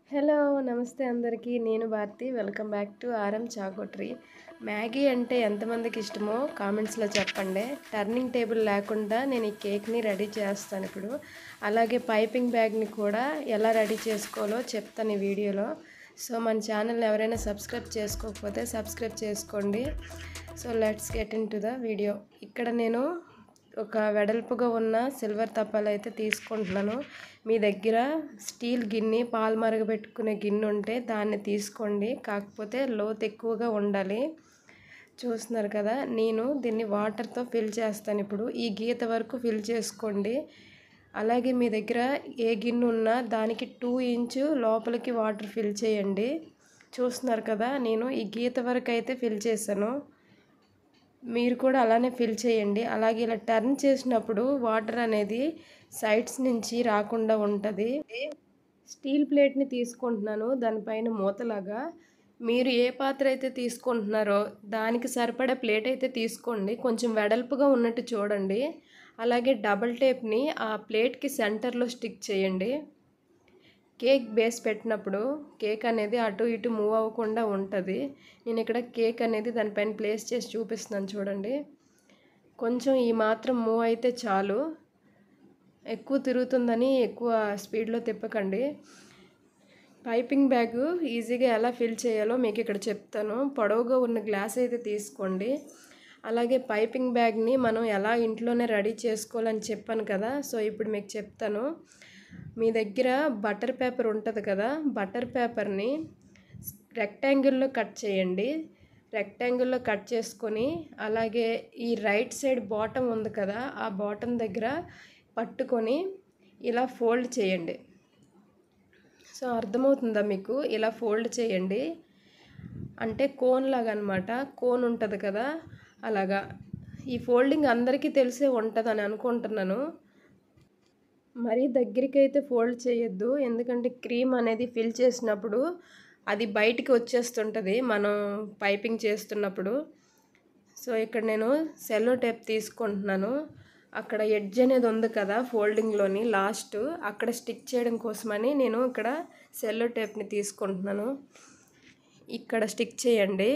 hello నమస్తే అందరికీ నేను Bharathi welcome back to RM చాకోట్రీ మ్యాగీ అంటే ఎంతమందికి ఇష్టమో కామెంట్స్లో చెప్పండి టర్నింగ్ టేబుల్ లేకుండా నేను ఈ కేక్ని రెడీ చేస్తాను ఇప్పుడు అలాగే పైపింగ్ బ్యాగ్ని కూడా ఎలా రెడీ చేసుకోవాలో చెప్తాను ఈ వీడియోలో సో మన ఛానల్ ఎవరైనా సబ్స్క్రైబ్ చేసుకోకపోతే సబ్స్క్రైబ్ చేసుకోండి so let's get into the video ఇక్కడ నేను ఒక వెడల్పుగా ఉన్న సిల్వర్ తప్పాలు అయితే తీసుకుంటున్నాను మీ దగ్గర స్టీల్ గిన్నె పాలు మరగబెట్టుకునే గిన్నె ఉంటే దాన్ని తీసుకోండి కాకపోతే లోతు ఎక్కువగా ఉండాలి చూస్తున్నారు కదా నేను దీన్ని వాటర్తో ఫిల్ చేస్తాను ఇప్పుడు ఈ గీత వరకు ఫిల్ చేసుకోండి అలాగే మీ దగ్గర ఏ గిన్నె ఉన్నా దానికి టూ ఇంచు లోపలికి వాటర్ ఫిల్ చేయండి చూస్తున్నారు కదా నేను ఈ గీత వరకు అయితే ఫిల్ చేశాను మీరు కూడా అలానే ఫిల్ చేయండి అలాగే ఇలా టర్న్ చేసినప్పుడు వాటర్ అనేది సైడ్స్ నుంచి రాకుండా ఉంటుంది స్టీల్ ప్లేట్ని తీసుకుంటున్నాను దానిపైన మూతలాగా మీరు ఏ పాత్ర అయితే తీసుకుంటున్నారో దానికి సరిపడే ప్లేట్ అయితే తీసుకోండి కొంచెం వెడల్పుగా ఉన్నట్టు చూడండి అలాగే డబల్ టేప్ని ఆ ప్లేట్కి సెంటర్లో స్టిక్ చేయండి కేక్ బేస్ పెట్టినప్పుడు కేక్ అనేది అటు ఇటు మూవ్ అవ్వకుండా ఉంటుంది నేను ఇక్కడ కేక్ అనేది దానిపైన ప్లేస్ చేసి చూపిస్తున్నాను చూడండి కొంచెం ఈ మాత్రం మూవ్ అయితే చాలు ఎక్కువ తిరుగుతుందని ఎక్కువ స్పీడ్లో తిప్పకండి పైపింగ్ బ్యాగ్ ఈజీగా ఎలా ఫిల్ చేయాలో మీకు ఇక్కడ చెప్తాను పొడవుగా ఉన్న గ్లాస్ అయితే తీసుకోండి అలాగే పైపింగ్ బ్యాగ్ని మనం ఎలా ఇంట్లోనే రెడీ చేసుకోవాలని చెప్పాను కదా సో ఇప్పుడు మీకు చెప్తాను మీ దగ్గర బటర్ పేపర్ ఉంటుంది కదా బటర్ పేపర్ని రెక్టాంగిల్లో కట్ చేయండి రెక్టాంగిల్లో కట్ చేసుకొని అలాగే ఈ రైట్ సైడ్ బాటమ్ ఉంది కదా ఆ బాటమ్ దగ్గర పట్టుకొని ఇలా ఫోల్డ్ చేయండి సో అర్థమవుతుందా మీకు ఇలా ఫోల్డ్ చేయండి అంటే కోన్ లాగా అనమాట కోన్ ఉంటుంది కదా అలాగా ఈ ఫోల్డింగ్ అందరికీ తెలిసే ఉంటుందని అనుకుంటున్నాను మరీ దగ్గరికి అయితే ఫోల్డ్ చేయొద్దు ఎందుకంటే క్రీమ్ అనేది ఫిల్ చేసినప్పుడు అది బయటికి వచ్చేస్తుంటుంది మనం పైపింగ్ చేస్తున్నప్పుడు సో ఇక్కడ నేను సెల్లో టేప్ తీసుకుంటున్నాను అక్కడ ఎడ్జ్ అనేది ఉంది కదా ఫోల్డింగ్లోని లాస్ట్ అక్కడ స్టిక్ చేయడం కోసమని నేను ఇక్కడ సెల్లో టేప్ని తీసుకుంటున్నాను ఇక్కడ స్టిక్ చేయండి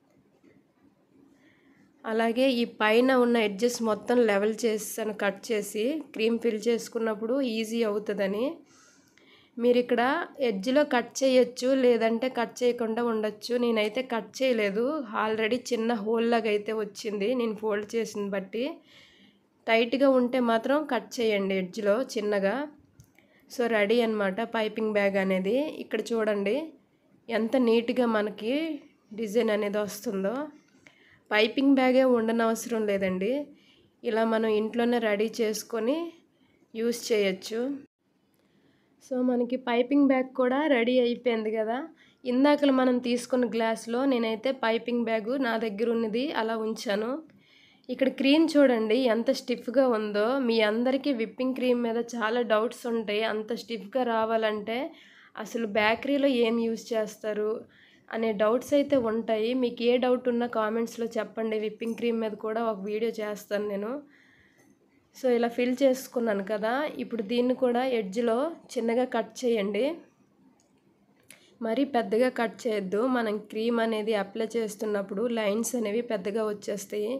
అలాగే ఈ పైన ఉన్న ఎడ్జెస్ మొత్తం లెవెల్ చేసాను కట్ చేసి క్రీమ్ ఫిల్ చేసుకున్నప్పుడు ఈజీ అవుతుందని మీరు ఇక్కడ ఎడ్జ్లో కట్ చేయొచ్చు లేదంటే కట్ చేయకుండా ఉండొచ్చు నేనైతే కట్ చేయలేదు ఆల్రెడీ చిన్న హోల్ లాగా అయితే వచ్చింది నేను ఫోల్డ్ చేసిన బట్టి టైట్గా ఉంటే మాత్రం కట్ చేయండి ఎడ్జ్లో చిన్నగా సో రెడీ అనమాట పైపింగ్ బ్యాగ్ అనేది ఇక్కడ చూడండి ఎంత నీట్గా మనకి డిజైన్ అనేది వస్తుందో పైపింగ్ బ్యాగే ఉండనవసరం లేదండి ఇలా మనం ఇంట్లోనే రెడీ చేసుకొని యూస్ చేయొచ్చు సో మనకి పైపింగ్ బ్యాగ్ కూడా రెడీ అయిపోయింది కదా ఇందాకలు మనం తీసుకున్న గ్లాస్లో నేనైతే పైపింగ్ బ్యాగు నా దగ్గర ఉన్నది అలా ఉంచాను ఇక్కడ క్రీమ్ చూడండి ఎంత స్టిఫ్గా ఉందో మీ అందరికీ విప్పింగ్ క్రీమ్ మీద చాలా డౌట్స్ ఉంటాయి అంత స్టిఫ్గా రావాలంటే అసలు బేకరీలో ఏం యూస్ చేస్తారు అనే డౌట్స్ అయితే ఉంటాయి మీకు ఏ డౌట్ ఉన్నా కామెంట్స్లో చెప్పండి విప్పింగ్ క్రీమ్ మీద కూడా ఒక వీడియో చేస్తాను నేను సో ఇలా ఫిల్ చేసుకున్నాను కదా ఇప్పుడు దీన్ని కూడా ఎడ్జ్లో చిన్నగా కట్ చేయండి మరీ పెద్దగా కట్ చేయొద్దు మనం క్రీమ్ అనేది అప్లై చేస్తున్నప్పుడు లైన్స్ అనేవి పెద్దగా వచ్చేస్తాయి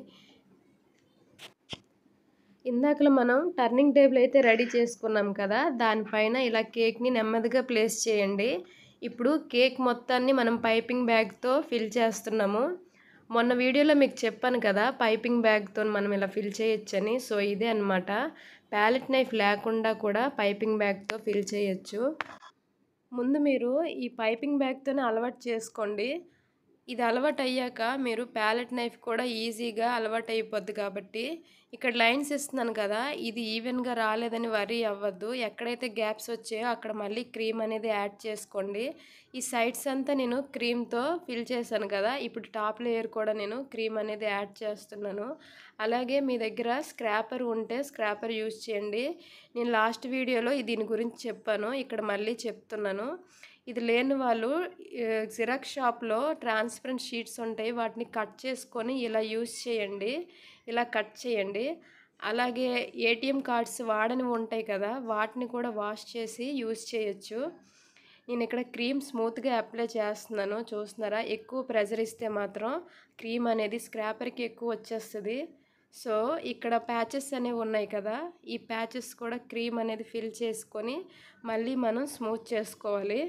ఇందాకలో మనం టర్నింగ్ టేబుల్ అయితే రెడీ చేసుకున్నాం కదా దానిపైన ఇలా కేక్ని నెమ్మదిగా ప్లేస్ చేయండి ఇప్పుడు కేక్ మొత్తాన్ని మనం పైపింగ్ బ్యాగ్తో ఫిల్ చేస్తున్నాము మొన్న వీడియోలో మీకు చెప్పాను కదా పైపింగ్ బ్యాగ్తో మనం ఇలా ఫిల్ చేయొచ్చని సో ఇదే అనమాట ప్యాలెట్ నైఫ్ లేకుండా కూడా పైపింగ్ బ్యాగ్తో ఫిల్ చేయొచ్చు ముందు మీరు ఈ పైపింగ్ బ్యాగ్తోనే అలవాటు చేసుకోండి ఇది అలవాటు అయ్యాక మీరు ప్యాలెట్ నైఫ్ కూడా ఈజీగా అలవాటు అయిపోద్ది కాబట్టి ఇక్కడ లైన్స్ ఇస్తున్నాను కదా ఇది ఈవెన్గా రాలేదని వరీ అవ్వద్దు ఎక్కడైతే గ్యాప్స్ వచ్చాయో అక్కడ మళ్ళీ క్రీమ్ అనేది యాడ్ చేసుకోండి ఈ సైడ్స్ అంతా నేను క్రీమ్తో ఫిల్ చేశాను కదా ఇప్పుడు టాప్ లేయర్ కూడా నేను క్రీమ్ అనేది యాడ్ చేస్తున్నాను అలాగే మీ దగ్గర స్క్రాపర్ ఉంటే స్క్రాపర్ యూజ్ చేయండి నేను లాస్ట్ వీడియోలో దీని గురించి చెప్పాను ఇక్కడ మళ్ళీ చెప్తున్నాను ఇది లేని వాళ్ళు జిరాక్స్ షాప్లో ట్రాన్స్పరెంట్ షీట్స్ ఉంటాయి వాటిని కట్ చేసుకొని ఇలా యూజ్ చేయండి ఇలా కట్ చేయండి అలాగే ఏటీఎం కార్డ్స్ వాడని ఉంటాయి కదా వాటిని కూడా వాష్ చేసి యూజ్ చేయొచ్చు నేను ఇక్కడ క్రీమ్ స్మూత్గా అప్లై చేస్తున్నాను చూస్తున్నారా ఎక్కువ ప్రెజర్ ఇస్తే మాత్రం క్రీమ్ అనేది స్క్రాపర్కి ఎక్కువ వచ్చేస్తుంది సో ఇక్కడ ప్యాచెస్ అనేవి ఉన్నాయి కదా ఈ ప్యాచెస్ కూడా క్రీమ్ అనేది ఫిల్ చేసుకొని మళ్ళీ మనం స్మూత్ చేసుకోవాలి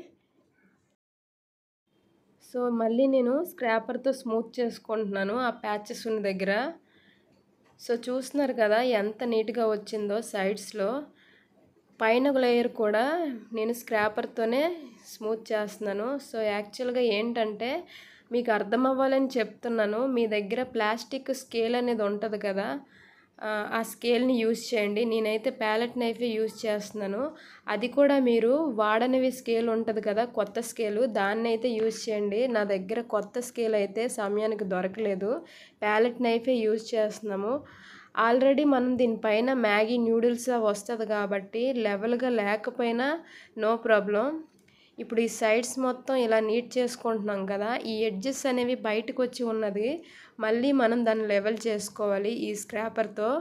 సో మళ్ళీ నేను స్క్రాపర్తో స్మూత్ చేసుకుంటున్నాను ఆ ప్యాచెస్ ఉన్న దగ్గర సో చూస్తున్నారు కదా ఎంత నీట్గా వచ్చిందో సైడ్స్లో పైన లేయర్ కూడా నేను స్క్రాపర్తోనే స్మూత్ చేస్తున్నాను సో యాక్చువల్గా ఏంటంటే మీకు అర్థం అవ్వాలని చెప్తున్నాను మీ దగ్గర ప్లాస్టిక్ స్కేల్ అనేది ఉంటుంది కదా ఆ స్కేల్ని యూజ్ చేయండి నేనైతే ప్యాలెట్ నైఫే యూజ్ చేస్తున్నాను అది కూడా మీరు వాడనివి స్కేల్ ఉంటుంది కదా కొత్త స్కేలు దాన్ని అయితే యూజ్ చేయండి నా దగ్గర కొత్త స్కేల్ అయితే సమయానికి దొరకలేదు ప్యాలెట్ నైఫే యూజ్ చేస్తున్నాము ఆల్రెడీ మనం దీనిపైన మ్యాగీ న్యూడిల్స్ వస్తుంది కాబట్టి లెవెల్గా లేకపోయినా నో ప్రాబ్లం ఇప్పుడు ఈ సైడ్స్ మొత్తం ఇలా నీట్ చేసుకుంటున్నాం కదా ఈ ఎడ్జెస్ అనేవి బయటకు వచ్చి ఉన్నది మళ్ళీ మనం దాన్ని లెవెల్ చేసుకోవాలి ఈ స్క్రాపర్తో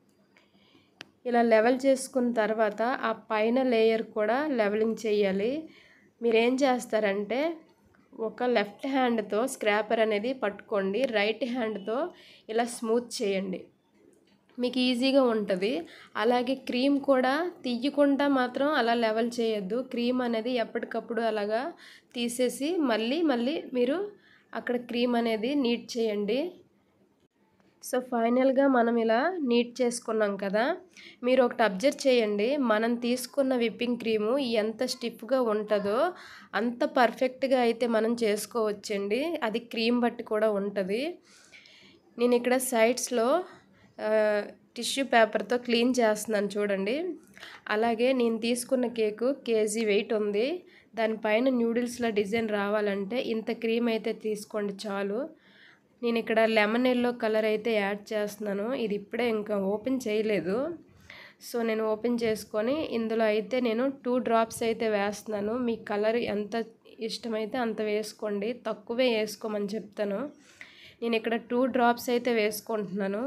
ఇలా లెవెల్ చేసుకున్న తర్వాత ఆ పైన లేయర్ కూడా లెవెలింగ్ చేయాలి మీరు ఏం చేస్తారంటే ఒక లెఫ్ట్ హ్యాండ్తో స్క్రాపర్ అనేది పట్టుకోండి రైట్ హ్యాండ్తో ఇలా స్మూత్ చేయండి మీకు ఈజీగా ఉంటుంది అలాగే క్రీమ్ కూడా తీయకుండా మాత్రం అలా లెవెల్ చేయొద్దు క్రీమ్ అనేది ఎప్పటికప్పుడు అలాగా తీసేసి మళ్ళీ మళ్ళీ మీరు అక్కడ క్రీమ్ అనేది నీట్ చేయండి సో ఫైనల్గా మనం ఇలా నీట్ చేసుకున్నాం కదా మీరు ఒకటి అబ్జర్వ్ చేయండి మనం తీసుకున్న విప్పింగ్ క్రీము ఎంత స్టిఫ్గా ఉంటుందో అంత పర్ఫెక్ట్గా అయితే మనం చేసుకోవచ్చండి అది క్రీమ్ బట్టి కూడా ఉంటుంది నేను ఇక్కడ సైడ్స్లో టిష్యూ పేపర్తో క్లీన్ చేస్తున్నాను చూడండి అలాగే నేను తీసుకున్న కేకు కేజీ వెయిట్ ఉంది దానిపైన న్యూడిల్స్లో డిజైన్ రావాలంటే ఇంత క్రీమ్ అయితే తీసుకోండి చాలు నేను ఇక్కడ లెమన్ ఎల్లో కలర్ అయితే యాడ్ చేస్తున్నాను ఇది ఇప్పుడే ఇంకా ఓపెన్ చేయలేదు సో నేను ఓపెన్ చేసుకొని ఇందులో అయితే నేను టూ డ్రాప్స్ అయితే వేస్తున్నాను మీ కలర్ ఎంత ఇష్టమైతే అంత వేసుకోండి తక్కువే వేసుకోమని చెప్తాను నేను ఇక్కడ టూ డ్రాప్స్ అయితే వేసుకుంటున్నాను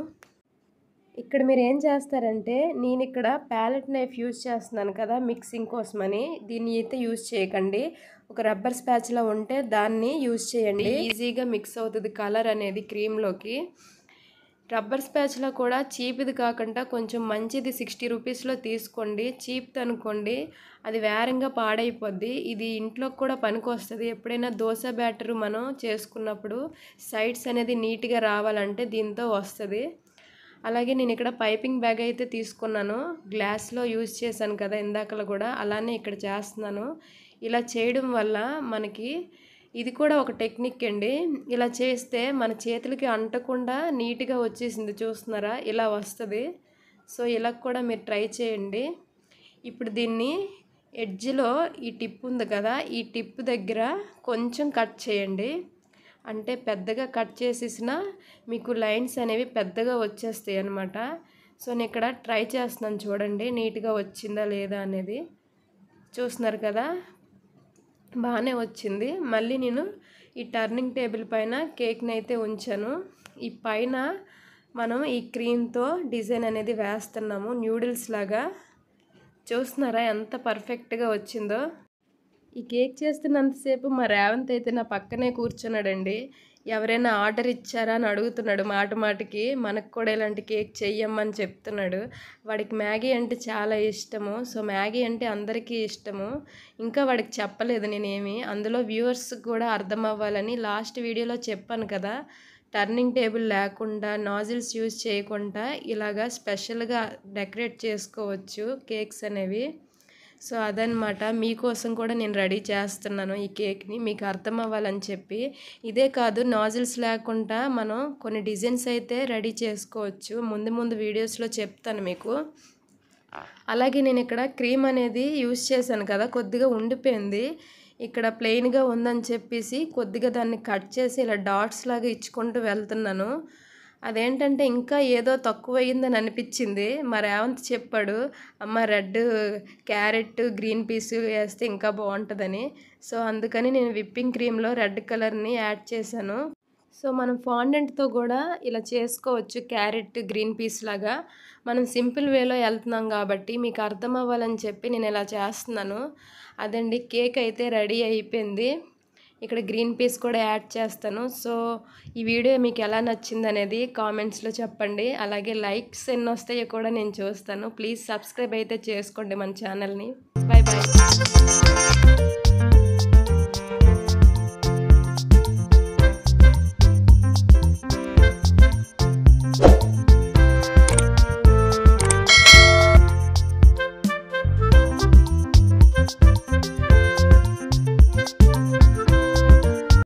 ఇక్కడ మీరు ఏం చేస్తారంటే నేను ఇక్కడ ప్యాలెట్ నైఫ్ యూజ్ చేస్తున్నాను కదా మిక్సింగ్ కోసమని దీన్ని అయితే యూజ్ చేయకండి ఒక రబ్బర్ స్పాచ్లా ఉంటే దాన్ని యూజ్ చేయండి ఈజీగా మిక్స్ అవుతుంది కలర్ అనేది క్రీమ్లోకి రబ్బర్ స్పాచ్లో కూడా చీప్ది కాకుండా కొంచెం మంచిది సిక్స్టీ రూపీస్లో తీసుకోండి చీప్ది అనుకోండి అది వేరంగా పాడైపోద్ది ఇది ఇంట్లోకి కూడా పనికొస్తుంది ఎప్పుడైనా దోశ బ్యాటర్ మనం చేసుకున్నప్పుడు సైడ్స్ అనేది నీట్గా రావాలంటే దీంతో వస్తుంది అలాగే నేను ఇక్కడ పైపింగ్ బ్యాగ్ అయితే తీసుకున్నాను గ్లాస్లో యూజ్ చేశాను కదా ఇందాకలో కూడా అలానే ఇక్కడ చేస్తున్నాను ఇలా చేయడం వల్ల మనకి ఇది కూడా ఒక టెక్నిక్ అండి ఇలా చేస్తే మన చేతులకి అంటకుండా నీట్గా వచ్చేసింది చూస్తున్నారా ఇలా వస్తుంది సో ఇలా కూడా మీరు ట్రై చేయండి ఇప్పుడు దీన్ని ఎడ్జ్లో ఈ టిప్ ఉంది కదా ఈ టిప్ దగ్గర కొంచెం కట్ చేయండి అంటే పెద్దగా కట్ చేసేసిన మీకు లైన్స్ అనేవి పెద్దగా వచ్చేస్తాయి అనమాట సో నేను ఇక్కడ ట్రై చేస్తున్నాను చూడండి నీట్గా వచ్చిందా లేదా అనేది చూస్తున్నారు కదా బాగానే వచ్చింది మళ్ళీ నేను ఈ టర్నింగ్ టేబుల్ పైన కేక్ని అయితే ఉంచాను ఈ పైన మనం ఈ క్రీమ్తో డిజైన్ అనేది వేస్తున్నాము న్యూడిల్స్ లాగా చూస్తున్నారా ఎంత పర్ఫెక్ట్గా వచ్చిందో ఈ కేక్ చేస్తున్నంతసేపు మా రేవంత్ అయితే నా పక్కనే కూర్చున్నాడండి ఎవరైనా ఆర్డర్ ఇచ్చారా అని అడుగుతున్నాడు మాట మాటకి మనకు కూడా ఇలాంటి కేక్ చెయ్యమ్మని చెప్తున్నాడు వాడికి మ్యాగీ అంటే చాలా ఇష్టము సో మ్యాగీ అంటే అందరికీ ఇష్టము ఇంకా వాడికి చెప్పలేదు నేనేమి అందులో వ్యూవర్స్ కూడా అర్థం అవ్వాలని లాస్ట్ వీడియోలో చెప్పాను కదా టర్నింగ్ టేబుల్ లేకుండా నాజిల్స్ యూజ్ చేయకుండా ఇలాగా స్పెషల్గా డెకరేట్ చేసుకోవచ్చు కేక్స్ అనేవి సో అదనమాట మీకోసం కూడా నేను రెడీ చేస్తున్నాను ఈ కేక్ని మీకు అర్థం అవ్వాలని చెప్పి ఇదే కాదు నాజిల్స్ లేకుండా మనం కొన్ని డిజైన్స్ అయితే రెడీ చేసుకోవచ్చు ముందు ముందు వీడియోస్లో చెప్తాను మీకు అలాగే నేను ఇక్కడ క్రీమ్ అనేది యూజ్ చేశాను కదా కొద్దిగా ఉండిపోయింది ఇక్కడ ప్లెయిన్గా ఉందని చెప్పేసి కొద్దిగా దాన్ని కట్ చేసి ఇలా డాట్స్ లాగా ఇచ్చుకుంటూ వెళ్తున్నాను అదేంటంటే ఇంకా ఏదో తక్కువ అయ్యిందని అనిపించింది మా రేవంత్ చెప్పాడు అమ్మ రెడ్ క్యారెట్ గ్రీన్ పీస్ వేస్తే ఇంకా బాగుంటుందని సో అందుకని నేను విప్పింగ్ క్రీమ్లో రెడ్ కలర్ని యాడ్ చేశాను సో మనం ఫాండెంట్తో కూడా ఇలా చేసుకోవచ్చు క్యారెట్ గ్రీన్ పీస్ లాగా మనం సింపుల్ వేలో వెళ్తున్నాం కాబట్టి మీకు అర్థం అవ్వాలని చెప్పి నేను ఇలా చేస్తున్నాను అదండి కేక్ అయితే రెడీ అయిపోయింది ఇక్కడ గ్రీన్ పీస్ కూడా యాడ్ చేస్తాను సో ఈ వీడియో మీకు ఎలా నచ్చింది అనేది కామెంట్స్లో చెప్పండి అలాగే లైక్స్ ఎన్ని వస్తాయో కూడా నేను చూస్తాను ప్లీజ్ సబ్స్క్రైబ్ అయితే చేసుకోండి మన ఛానల్ని బాయ్ బాయ్